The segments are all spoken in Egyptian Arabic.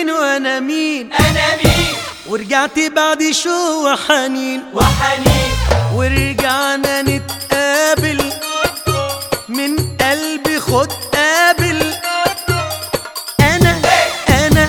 مين وانا مين انا مين ورجعت بعد شو وحنين وحنين ورجعنا نتقابل من قلبي خد قابل انا انا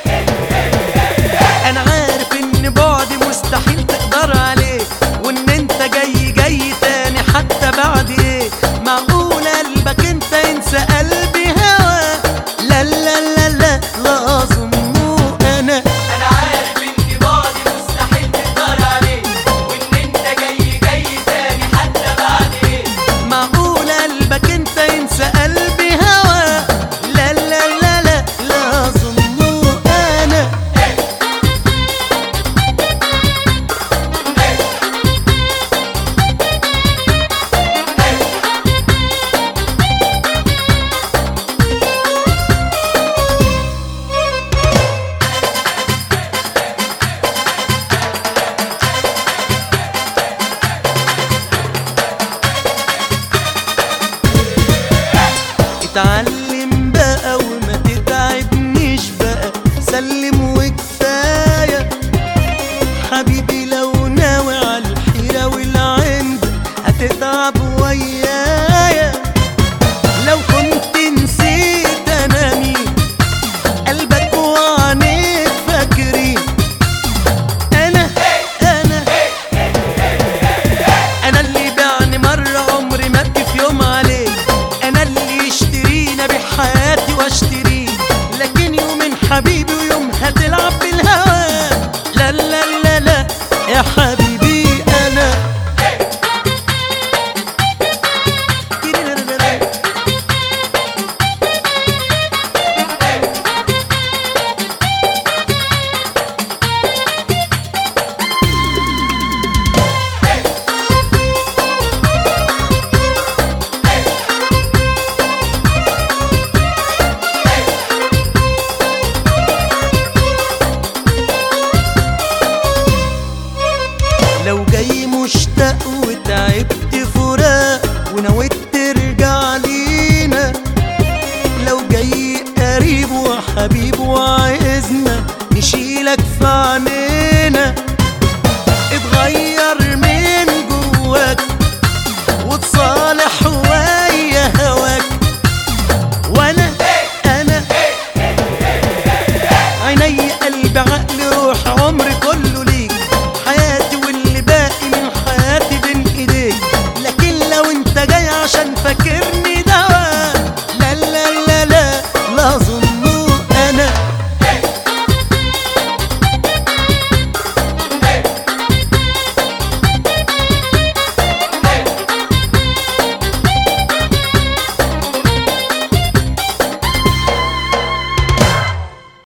انا عارف ان بعدي مستحيل تقدر عليه وان انت جاي جاي تاني حتى بعد ايه معقول قلبك انت ينسى قلبي هوا لا لا لا لا لا اظنه انا انا عارف ان بعدي مستحيل تقدر عليه وان انت جاي جاي تاني حتى بعد ايه معقول قلبك انت ينسى قلبي هوا لا لا لا لا لا اظنه انا اتعلم بقى وما تتعبنيش بقى سلم وكفايه حبيبي لو ناوي على الحيرة والعند هتتعب ويايا لو كنت نسيت انا مين قلبك وعينيك فاكرين انا انا انا اللي بعني مرة عمري ما ابكي في يوم عليه انا اللي يشترينا بحياتي واشتريه لكن يوم حبيبي ويوم هتلعب بالهوى لا لا لا لا يا حبيبي انا لو جاي مشتاق